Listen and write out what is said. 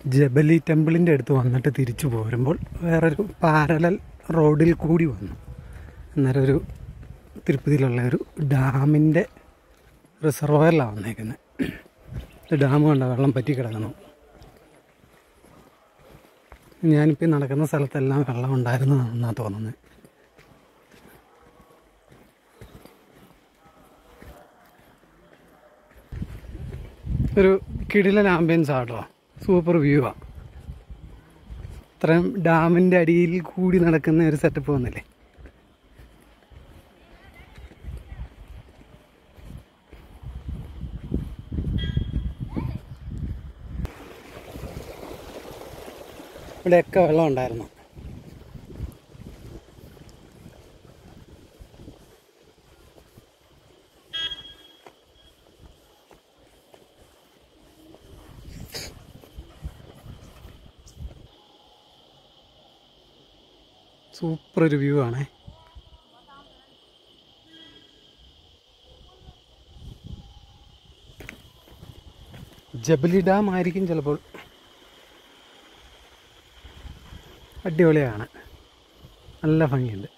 ജബലി ടെമ്പിളിൻ്റെ അടുത്ത് വന്നിട്ട് തിരിച്ചു പോരുമ്പോൾ വേറൊരു പാരലൽ റോഡിൽ കൂടി വന്നു അന്നേരം ഒരു തിരുപ്പതിയിലുള്ള ഒരു ഡാമിൻ്റെ റിസർവയറിലാണ് വന്നേക്കുന്നത് ഡാം കണ്ട വെള്ളം പറ്റി കിടക്കുന്നു ഞാനിപ്പോൾ ഈ നടക്കുന്ന സ്ഥലത്തെല്ലാം വെള്ളം ഉണ്ടായിരുന്നതാണെന്നാണ് തോന്നുന്നത് ഒരു കിടിലൻ ആംബിയൻസ് ആട്ടോ സൂപ്പർ വ്യൂ ആ ഇത്രയും ഡാമിൻ്റെ അടിയിൽ കൂടി നടക്കുന്ന ഒരു സെറ്റപ്പ് വന്നില്ലേ ഇവിടെയൊക്കെ വെള്ളം ഉണ്ടായിരുന്നു സൂപ്പർ ഒരു വ്യൂ ആണേ ജബലി ഡാം ആയിരിക്കും ചിലപ്പോൾ അടിപൊളിയാണ് നല്ല ഭംഗിയുണ്ട്